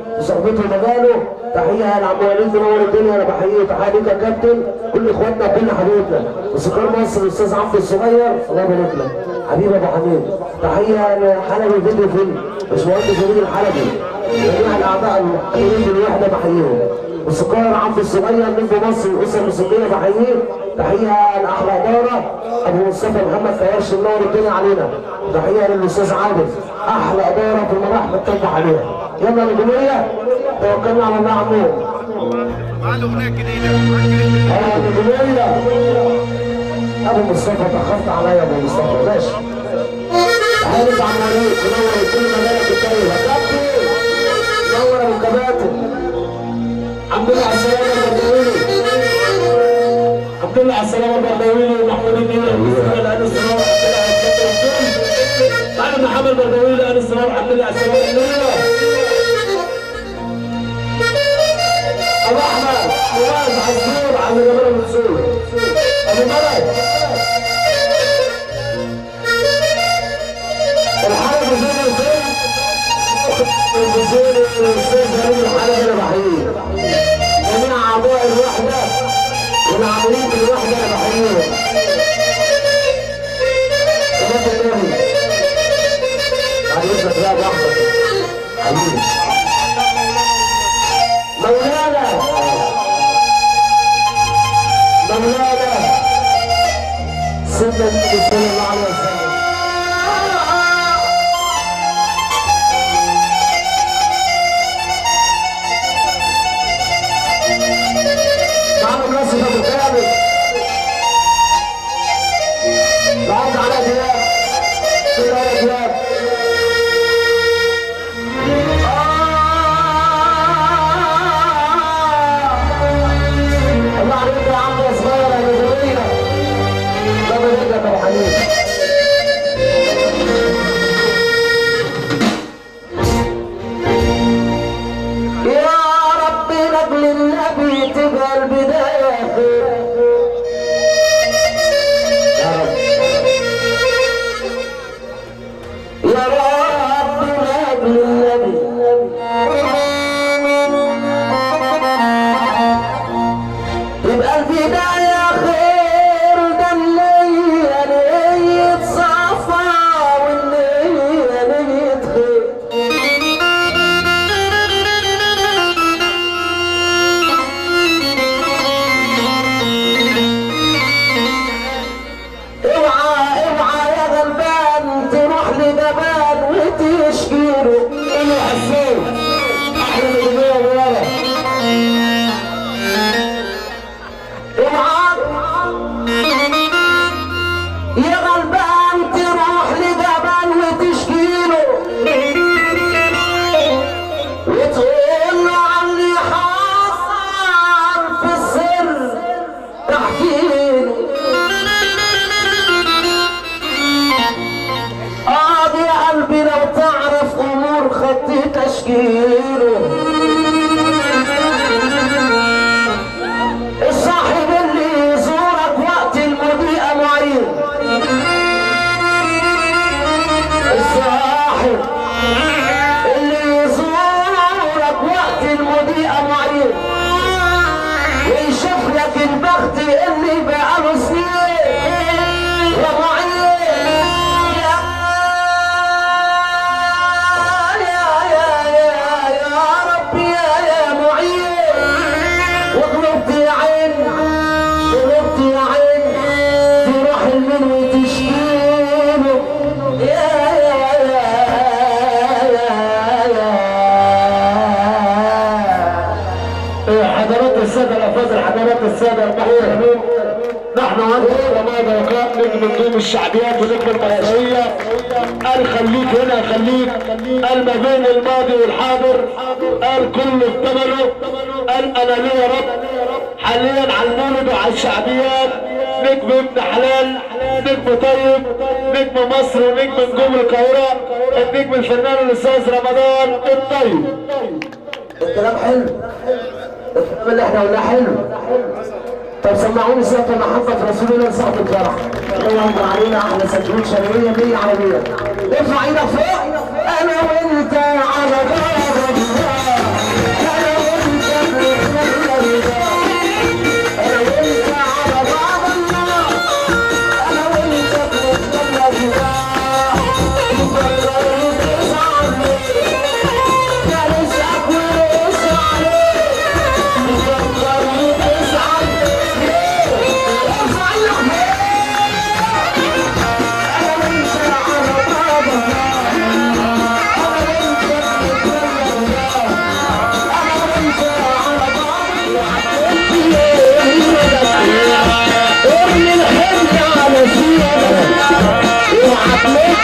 صحبته ومجاله تحيه لعم وليد منور الدنيا انا بحييه تحيه ليك يا كابتن كل اخواتنا وكل حبايبنا موسيقار مصر الاستاذ عبد الصغير الله يبارك لك حبيبي ابو حميد تحيه لحلبي فيديو فيلم باشمهندس وليد الحلبي جميع الاعضاء المحترمين بالوحده بحييهم موسيقار عبد الصغير نجم مصر والاسره الموسيقيه بحييه تحيه لاحلى اداره ابو مصطفى محمد فياش منور الدنيا علينا تحيه للاستاذ عادل احلى اداره في المراحل بتطبق عليها يلا نجوميه توكلنا على الله عمو معاه اغنيه جديده اه نجوميه ابو مصطفى تاخرت عليا يا ابو مصطفى ماشي حارس عم وليد منور كل مجالك الطيب يا كابتن منور ابو كباتن عبد الله على السلامه البرداويلي عبد الله على السلامه البرداويلي ومحمود الدين المسلم الان الصناعه عبد الله على السلامه بعد محمد البرداويلي الان الصناعه عبد الله على السلامه ابو احمد فواز عزور عم جمال منصور ابو ملك الحرب زي الفيلم الجزيري الاستاذ غريب الحلبي انا بحييه جميع اعضاء الوحده والعاملين في الوحده انا بحييهم ثلاثة تاني عايز بقى واحدة حبيبي مولانا مولانا سيدنا النبي صلى الله عليه وسلم معنا مناسب ابو كامل العرض على دياب كده يا دياب الله عليك يا عم يا صغير يا نجومية الله يبارك لك يا ابو حنين يا رب نجل النبي تبقى البداية خير يا رب يا رب نجل النبي تبقى البداية خير ده النية نية صفا والنية نية خير اوعى اوعى يا غلبان تروح لجبان وتشكيله انه حسين احلى من الدنيا ورا اوعى يا غلبان تروح لجبان وتشكيله وتقول له عن اللي حصل في السر تحكيله اه يا قلبي لو تعرف امور خطي تشكيله الصاحب اللي يزورك وقت المضيئة معين الصاحب اللي يزورك وقت المضيئة معين ويشوف لك البخت اللي بقاله سنين يا معين يا يا يا يا يا رب يا يا معين وغلبت يا عين غلبت يا عين تروح المن وتشكيله يا يا يا يا يا حضرات السادة الأفاضل حضرات السادة المحترمين نحن أنتم وما بقاء نجم نجوم الشعبيات ونجم المصرية قال خليك هنا خليك قال ما بين الماضي والحاضر قال كله اكتمله قال أنا ليا رب حاليا على المولد وعلى الشعبيات نجم ابن حلال نجم طيب نجم مصر ونجم نجوم القاهرة النجم الفنان الأستاذ رمضان الطيب الكلام حلو الكلام اللي احنا قلناه حلو طب سمعوني سيرة محبة رسول الله صلى الله عليه وسلم الله يرضى علينا احلى سجون شرعية 100 على 100 ارفع ايدك فوق انا وانت على باب الله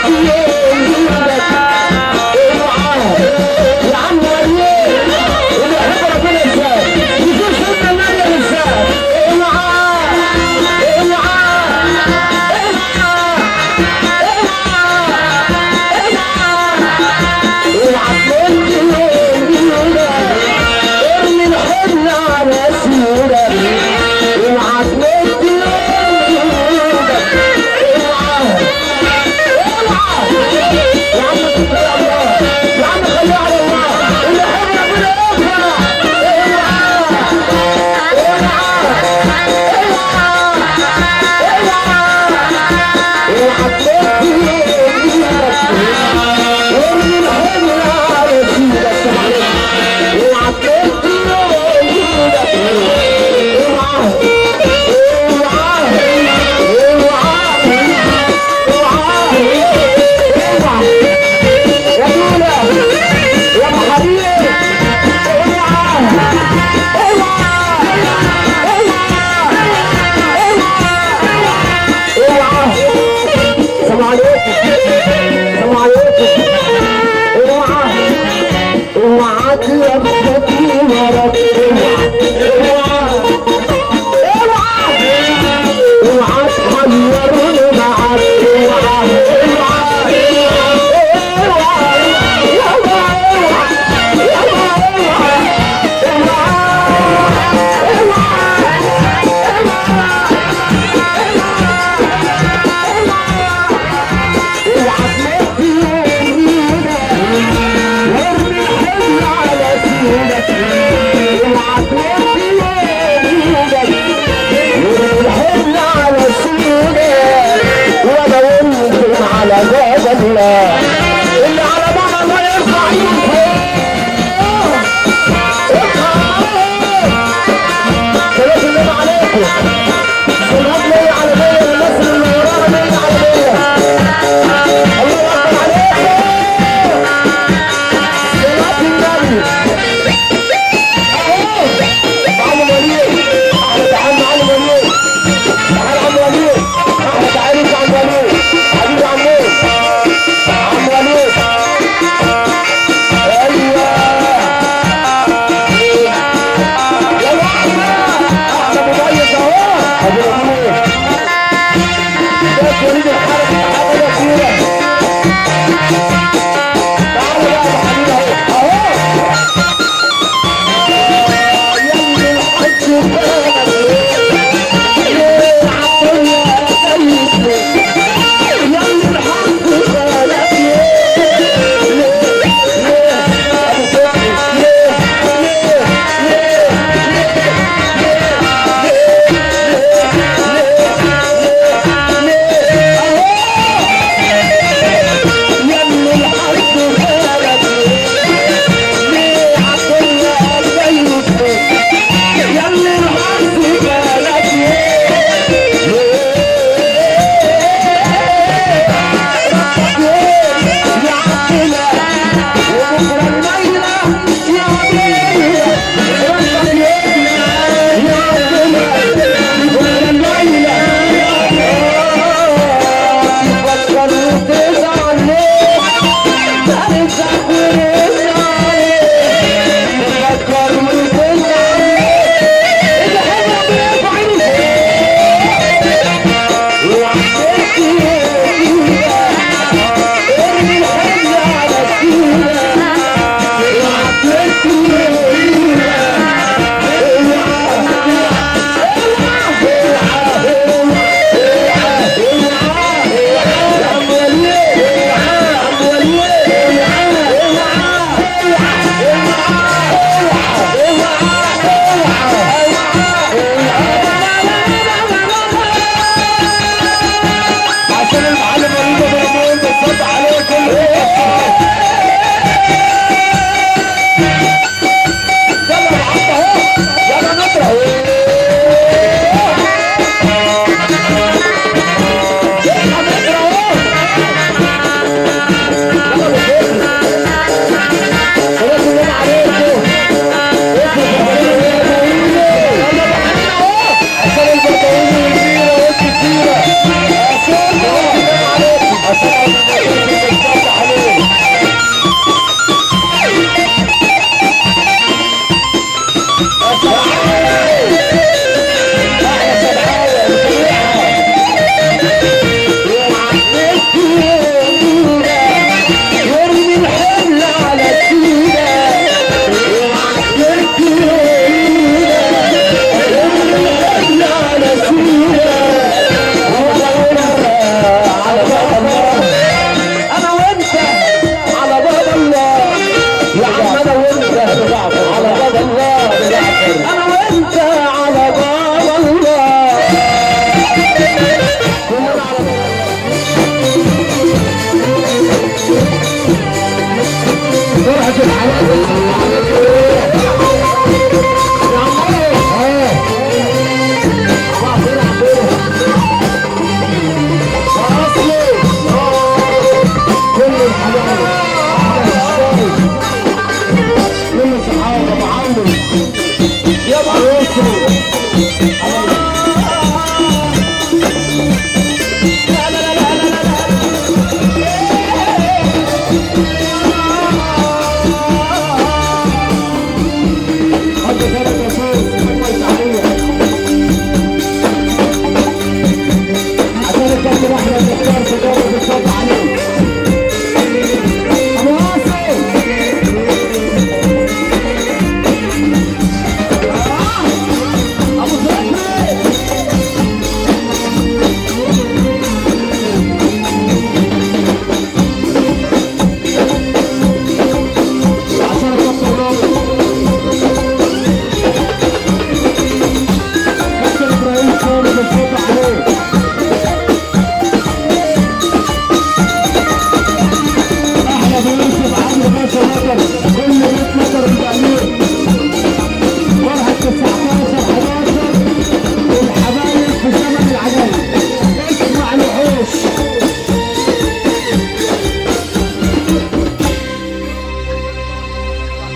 الله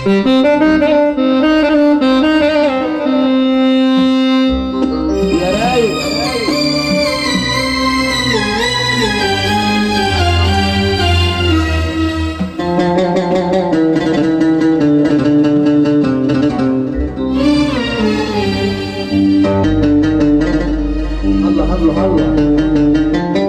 يا رايق الله الله الله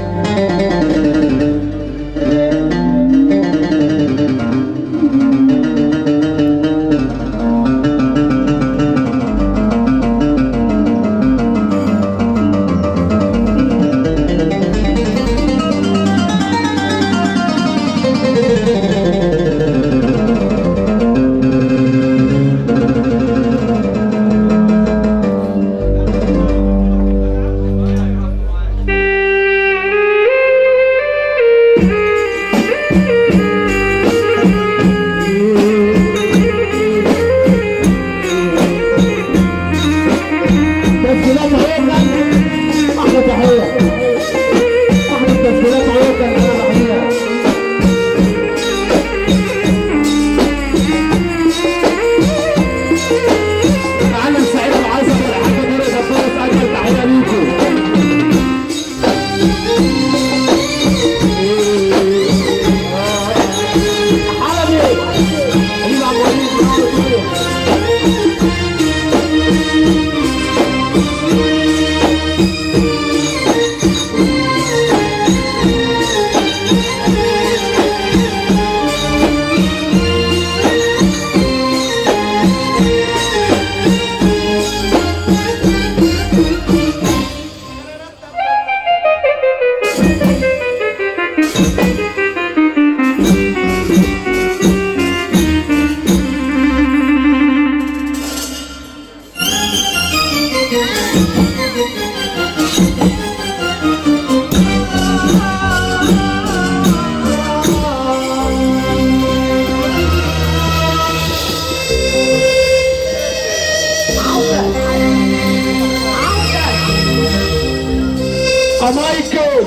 تسجيلات عيوكا احلى تحيه احلى تسجيلات عيوكا انا بحييها معلم سعيد العزب والحاج طارق غفار اجمل تحيه ليكم حلبي حبيب عبد الوليد مايكل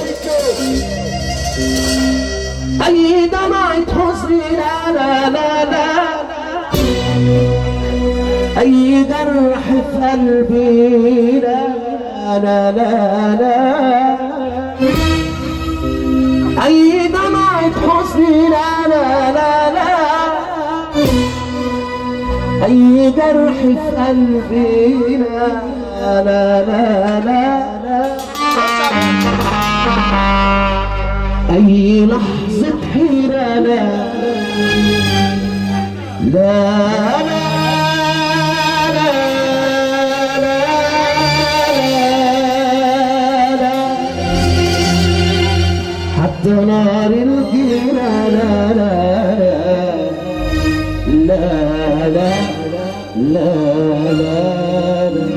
أي دمعة حزن لا لا لا لا أي جرح في قلبي لا لا لا لا أي دمعة حزن لا لا لا لا أي جرح في قلبي لا لا لا لا لا أي لحظة حيرة لا لا لا لا لا لا حتى نار الجيرة لا لا لا لا لا لا لا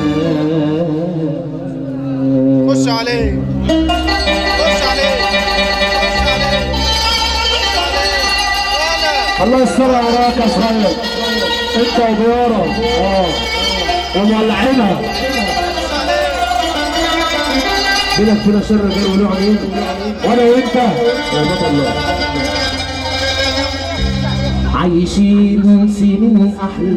خش عليه خش عليه خش عليه خش عليه ولا الله يستر وراك يا صغير انت وديارة اه ومولعينها خش عليه بينك فينا شر غير ولو عين وانا وانت يا بطل الله عايشين سنين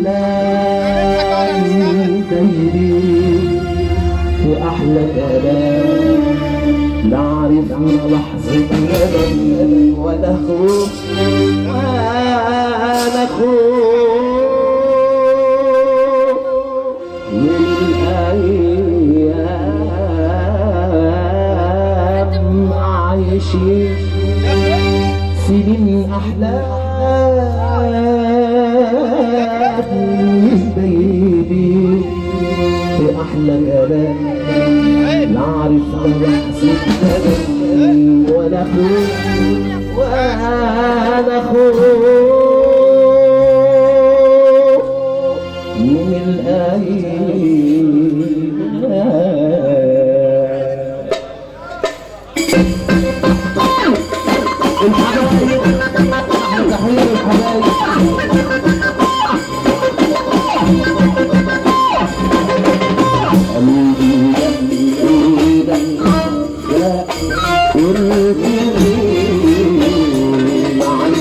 أحلام دايرين في أحلى كلام لا عرفنا لحظة ندم ولا خوف ولا خوف من الأيام عايشين سنين أحلام بيبي في أحلى كلام لا عرفنا لحظة ندم ولا خوف ولا خوف من الأيام الحبايب احلى تحيه للحبايب يا قلبي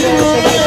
يا شباب